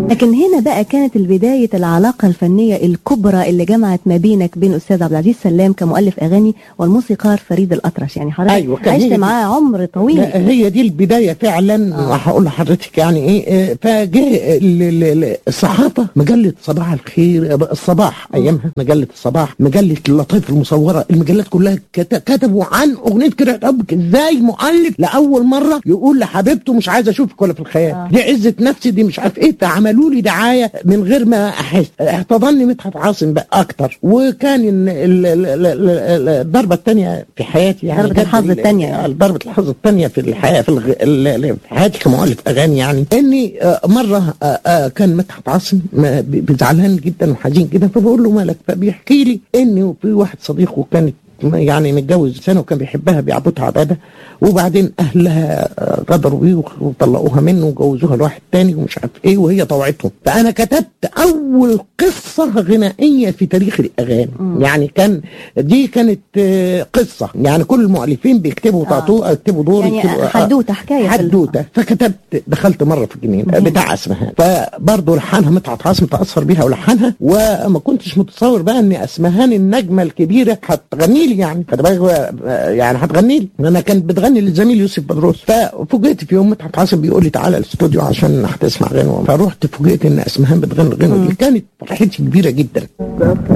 لكن هنا بقى كانت البداية العلاقة الفنية الكبرى اللي جمعت ما بينك بين أستاذ عبد العزيز سلام كمؤلف أغاني والموسيقار فريد الأطرش يعني حضرتك أيوة، كان عشت هي دي. معاه عمر طويل لا هي دي البدايه فعلا آه. هقول لحضرتك يعني ايه آه، فجه ال- ال- ال- الصحافه مجله صباح الخير آه، الصباح ايامها مجله الصباح مجله اللطيف المصوره المجلات كلها كت- كتبوا عن اغنيه كده ربك ازاي مؤلف لاول مره يقول لحبيبته مش عايز اشوفك ولا في الخيال آه. دي عزه نفسي دي مش عارف ايه فعملوا لي دعايه من غير ما احس احتضني مدحت عاصم بقى اكتر وكان ال- ال- ال- ال- ال- الضربه الثانيه في حياتي يعني ضربة جد الحظ ال- التانية يعني. آه، ضربة الحظ الثانية في الحياة في, الغ... ال- ال- في حياتي كمؤلف أغاني يعني إني آه، مرة آه، آه، كان مدحت عاصم ما- ب- زعلان جدا وحزين جدا فبقول له مالك فبيحكي لي إني في واحد صديقه كانت يعني متجوز سنة وكان بيحبها بيعبدها عبادة وبعدين أهلها آه، غدروا بيه وطلقوها منه وجوزوها لواحد تاني ومش عارف إيه وهي طوعتهم فأنا كتبت أول قصة غنائية في تاريخ الأغاني يعني كان دي كانت آه، قصة يعني كل المؤلفين بيكتبوا آه. تعطوه يكتبوا دور يعني يكتبوا آه، حدوتة حكاية في ال- حدوته فكتبت دخلت مره في الجنين بتاع اسمهان فبرضه لحنها مدحت عاصم تاثر بيها ولحنها وما كنتش متصور بقى ان اسمهان النجمه الكبيره هتغني لي يعني خد بالك بقى، آه، يعني هتغني لي انا كانت بتغني للزميل يوسف بدروس ففوجئت في يوم مدحت عاصم بيقول لي تعالى الاستوديو عشان هتسمع غنوه فروحت فوجئت ان اسمهان بتغني الغنوه دي كانت فرحتي كبيره جدا